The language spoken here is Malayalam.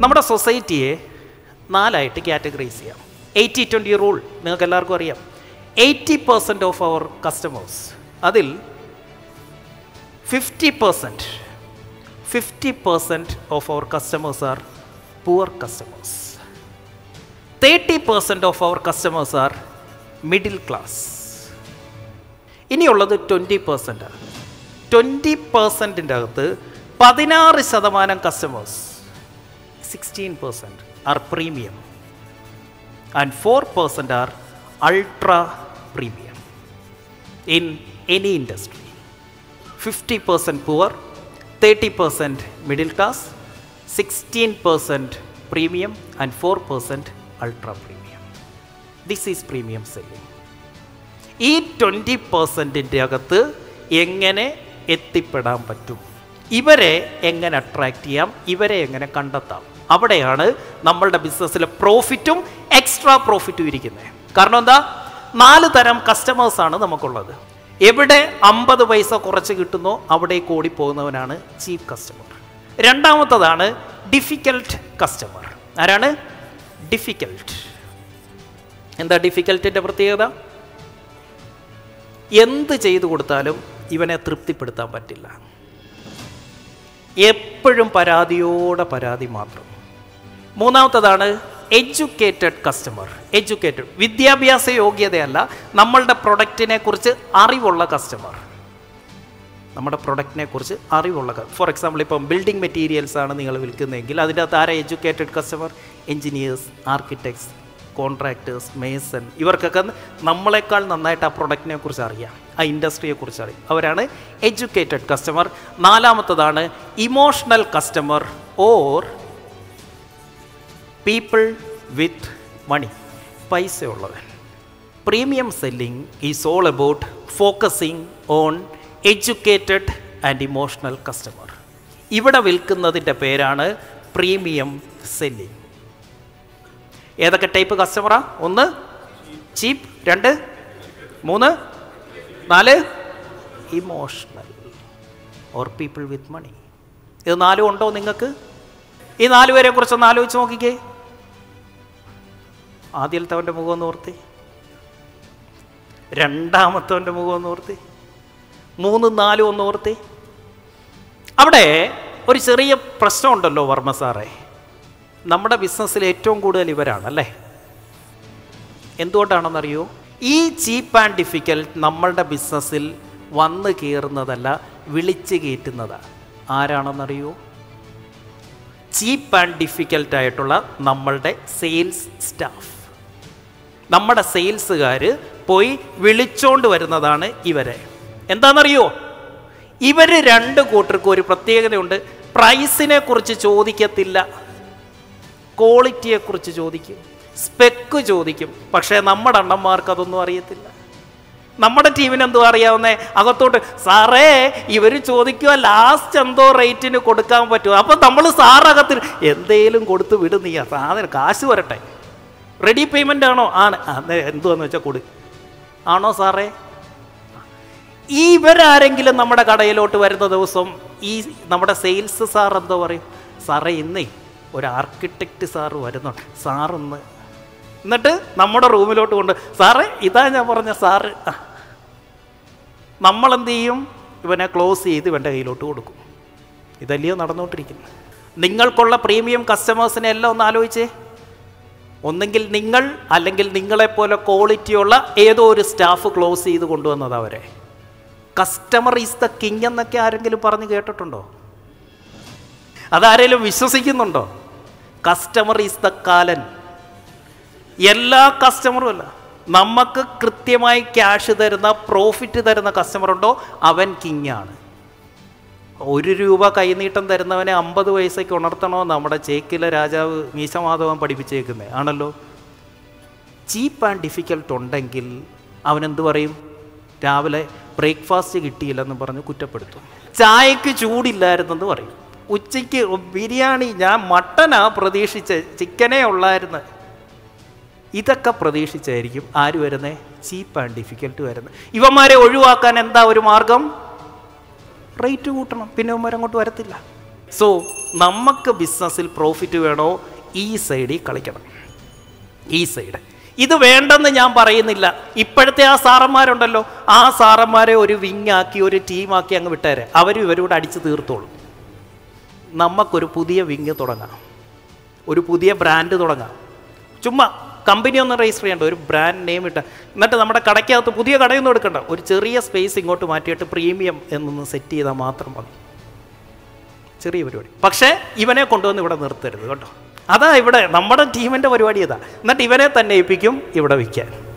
നമ്മുടെ സൊസൈറ്റിയെ നാലായിട്ട് കാറ്റഗറൈസ് ചെയ്യാം എയ്റ്റി ട്വൻറ്റി റൂൾ നിങ്ങൾക്ക് എല്ലാവർക്കും അറിയാം eighty percent of our customers അതിൽ fifty percent fifty percent of our customers are poor customers thirty percent of our customers are middle class ഇനിയുള്ളത് ട്വൻറ്റി പെർസെൻ്റ് ട്വൻറ്റി പെർസെൻറ്റിൻ്റെ അകത്ത് പതിനാറ് ശതമാനം customers sixteen percent are premium and four percent are ultra premium in any industry fifty percent poor thirty percent middle class sixteen percent premium and four percent ultra premium this is premium selling ഈ ട്വൻറ്റി പെർസെൻറ്റിൻ്റെ അകത്ത് എങ്ങനെ എത്തിപ്പെടാൻ പറ്റും ഇവരെ എങ്ങനെ അട്രാക്റ്റ് ചെയ്യാം ഇവരെ എങ്ങനെ കണ്ടെത്താം അവിടെയാണ് നമ്മളുടെ ബിസിനസ്സിലെ പ്രോഫിറ്റും എക്സ്ട്രാ പ്രോഫിറ്റും ഇരിക്കുന്നത് കാരണം എന്താ നാല് തരം കസ്റ്റമേഴ്സാണ് നമുക്കുള്ളത് എവിടെ അമ്പത് പൈസ കുറച്ച് കിട്ടുന്നോ അവിടേക്ക് ഓടിപ്പോകുന്നവനാണ് ചീപ്പ് കസ്റ്റമർ രണ്ടാമത്തതാണ് ഡിഫിക്കൽട്ട് കസ്റ്റമർ ആരാണ് ഡിഫിക്കൽട്ട് എന്താ ഡിഫിക്കൽട്ടിൻ്റെ പ്രത്യേകത എന്ത് ചെയ്തു കൊടുത്താലും ഇവനെ തൃപ്തിപ്പെടുത്താൻ പറ്റില്ല എപ്പോഴും പരാതിയോടെ പരാതി മാത്രം മൂന്നാമത്തതാണ് എഡ്യൂക്കേറ്റഡ് കസ്റ്റമർ എഡ്യൂക്കേറ്റഡ് വിദ്യാഭ്യാസ യോഗ്യതയല്ല നമ്മളുടെ പ്രൊഡക്റ്റിനെ കുറിച്ച് അറിവുള്ള കസ്റ്റമർ നമ്മുടെ പ്രൊഡക്റ്റിനെ കുറിച്ച് അറിവുള്ള ഫോർ എക്സാമ്പിൾ ഇപ്പം ബിൽഡിംഗ് മെറ്റീരിയൽസ് ആണ് നിങ്ങൾ വിൽക്കുന്നതെങ്കിൽ അതിൻ്റെ അകത്ത് ആരാ educated customer engineers architects contractors mason ഇവർക്കൊക്കെ നമ്മളെക്കാൾ നന്നായിട്ട് ആ പ്രൊഡക്റ്റിനെ കുറിച്ച് അറിയാം ആ ഇൻഡസ്ട്രിയെ കുറിച്ച് അറിയാം അവരാണ് എഡ്യൂക്കേറ്റഡ് കസ്റ്റമർ നാലാമത്തതാണ് emotional customer or people with money പൈസയുള്ളവൻ premium selling is all about focusing on educated and emotional customer ഇവിടെ വിൽക്കുന്നതിൻ്റെ പേരാണ് പ്രീമിയം സെല്ലിംഗ് ഏതൊക്കെ ടൈപ്പ് കസ്റ്റമറാ ഒന്ന് ചീപ്പ് രണ്ട് മൂന്ന് നാല് emotional or people with money ഇത് നാലും ഉണ്ടോ നിങ്ങൾക്ക് ഈ നാല് പേരെ കുറിച്ചൊന്ന് ആലോചിച്ച് നോക്കിക്കേ ആദ്യത്തവൻ്റെ മുഖം ഒന്ന് ഓർത്തി രണ്ടാമത്തവൻ്റെ മുഖം ഒന്ന് ഓർത്തി മൂന്നും നാലും ഒന്ന് ഓർത്തി അവിടെ ഒരു ചെറിയ പ്രശ്നമുണ്ടല്ലോ വർമ്മ സാറേ നമ്മുടെ ബിസിനസ്സിൽ ഏറ്റവും കൂടുതൽ ഇവരാണ് അല്ലേ എന്തുകൊണ്ടാണെന്നറിയോ ഈ ചീപ്പ് ആൻഡ് ഡിഫിക്കൽട്ട് നമ്മളുടെ ബിസിനസ്സിൽ വന്ന് കയറുന്നതല്ല വിളിച്ച് കയറ്റുന്നതാണ് ആരാണെന്നറിയോ ചീപ്പ് ആൻഡ് ഡിഫിക്കൽട്ട് ആയിട്ടുള്ള നമ്മളുടെ സെയിൽസ് സ്റ്റാഫ് നമ്മുടെ സെയിൽസുകാർ പോയി വിളിച്ചോണ്ട് വരുന്നതാണ് ഇവരെ എന്താണെന്നറിയോ ഇവർ രണ്ട് കൂട്ടർക്കും ഒരു പ്രത്യേകതയുണ്ട് പ്രൈസിനെ കുറിച്ച് ചോദിക്കത്തില്ല ക്വാളിറ്റിയെക്കുറിച്ച് ചോദിക്കും സ്പെക്ക് ചോദിക്കും പക്ഷേ നമ്മുടെ അണ്ണന്മാർക്ക് അതൊന്നും അറിയത്തില്ല നമ്മുടെ ടീമിന് എന്തോ അറിയാവുന്നേ അകത്തോട്ട് സാറേ ഇവർ ചോദിക്കുക ലാസ്റ്റ് എന്തോ റേറ്റിന് കൊടുക്കാൻ പറ്റുമോ അപ്പം നമ്മൾ സാറകത്തിൽ എന്തേലും കൊടുത്ത് വിടും നീ സാധനം കാശ് വരട്ടെ റെഡി പേയ്മെൻ്റ് ആണോ ആണ് അന്ന് എന്തുവാന്ന് വെച്ചാൽ കൊടു ആണോ സാറേ ഈ ഇവരാരെങ്കിലും നമ്മുടെ കടയിലോട്ട് വരുന്ന ദിവസം ഈ നമ്മുടെ സെയിൽസ് സാർ എന്തോ പറയും സാറേ ഇന്നേ ഒരു ആർക്കിടെക്റ്റ് സാറ് വരുന്നുണ്ട് സാറൊന്ന് എന്നിട്ട് നമ്മുടെ റൂമിലോട്ട് കൊണ്ട് സാറേ ഇതാ ഞാൻ പറഞ്ഞ സാറ് ആ. നമ്മളെന്ത് ചെയ്യും ഇവനെ ക്ലോസ് ചെയ്ത് ഇവൻ്റെ കയ്യിലോട്ട് കൊടുക്കും ഇതല്ലയോ നടന്നുകൊണ്ടിരിക്കുന്നത് നിങ്ങൾക്കുള്ള പ്രീമിയം കസ്റ്റമേഴ്സിനെ എല്ലാം ഒന്ന് ആലോചിച്ചേ ഒന്നെങ്കിൽ നിങ്ങൾ അല്ലെങ്കിൽ നിങ്ങളെപ്പോലെ ക്വാളിറ്റിയുള്ള ഏതോ ഒരു സ്റ്റാഫ് ക്ലോസ് ചെയ്ത് കൊണ്ടുവന്നത് അവരെ കസ്റ്റമർ ഈസ് ദ കിങ് എന്നൊക്കെ ആരെങ്കിലും പറഞ്ഞ് കേട്ടിട്ടുണ്ടോ അതാരെങ്കിലും വിശ്വസിക്കുന്നുണ്ടോ കസ്റ്റമർ ഈസ് ദ കാലൻ എല്ലാ കസ്റ്റമറും അല്ല നമുക്ക് കൃത്യമായി ക്യാഷ് തരുന്ന പ്രോഫിറ്റ് തരുന്ന കസ്റ്റമർ ഉണ്ടോ അവൻ കിങ് ആണ് ഒരു രൂപ കൈനീട്ടം തരുന്നവനെ അമ്പത് പൈസയ്ക്ക് ഉണർത്തണോ നമ്മുടെ ചേക്കിലെ രാജാവ് മീശമാധവൻ പഠിപ്പിച്ചേക്കുന്നത് ആണല്ലോ ചീപ്പ് ആൻഡ് ഡിഫിക്കൽട്ട് ഉണ്ടെങ്കിൽ അവനെന്ത് പറയും രാവിലെ ബ്രേക്ക്ഫാസ്റ്റ് കിട്ടിയില്ലെന്ന് പറഞ്ഞ് കുറ്റപ്പെടുത്തും ചായക്ക് ചൂടില്ലായിരുന്നെന്ന് പറയും ഉച്ചയ്ക്ക് ബിരിയാണി ഞാൻ മട്ടനാ പ്രതീക്ഷിച്ച ചിക്കനേ ഉള്ളായിരുന്നു ഇതൊക്കെ പ്രതീക്ഷിച്ചായിരിക്കും ആര് വരുന്നേ ചീപ്പ് ആൻഡ് ഡിഫിക്കൽട്ട് വരുന്നത് ഇവന്മാരെ ഒഴിവാക്കാൻ എന്താ ഒരു മാർഗം റേറ്റ് കൂട്ടണം പിന്നെ ഇവന്മാർ അങ്ങോട്ട് വരത്തില്ല സോ നമുക്ക് ബിസിനസ്സിൽ പ്രോഫിറ്റ് വേണോ ഈ സൈഡിൽ കളിക്കണം ഈ സൈഡ് ഇത് വേണ്ടെന്ന് ഞാൻ പറയുന്നില്ല ഇപ്പോഴത്തെ ആ സാറന്മാരുണ്ടല്ലോ ആ സാറന്മാരെ ഒരു വിങ്ങാക്കി ഒരു ടീമാക്കി അങ്ങ് വിട്ടേരെ അവർ ഇവരോട് അടിച്ച് തീർത്തോളും നമുക്കൊരു പുതിയ വിങ് തുടങ്ങാം ഒരു പുതിയ ബ്രാൻഡ് തുടങ്ങാം ചുമ്മാ കമ്പനി ഒന്നും രജിസ്റ്റർ ചെയ്യേണ്ട ഒരു ബ്രാൻഡ് നെയിം ഇട്ട എന്നിട്ട് നമ്മുടെ കടയ്ക്കകത്ത് പുതിയ കടയൊന്നും എടുക്കണ്ട ഒരു ചെറിയ സ്പേസ് ഇങ്ങോട്ട് മാറ്റിയിട്ട് പ്രീമിയം എന്നൊന്ന് സെറ്റ് ചെയ്താൽ മാത്രം മതി ചെറിയ പരിപാടി പക്ഷേ ഇവനെ കൊണ്ടുവന്ന് ഇവിടെ നിർത്തരുത് കേട്ടോ അതാ ഇവിടെ നമ്മുടെ ടീമിൻ്റെ പരിപാടി ഇതാ എന്നിട്ട് ഇവനെ തന്നെ ഏൽപ്പിക്കും ഇവിടെ വിൽക്കാൻ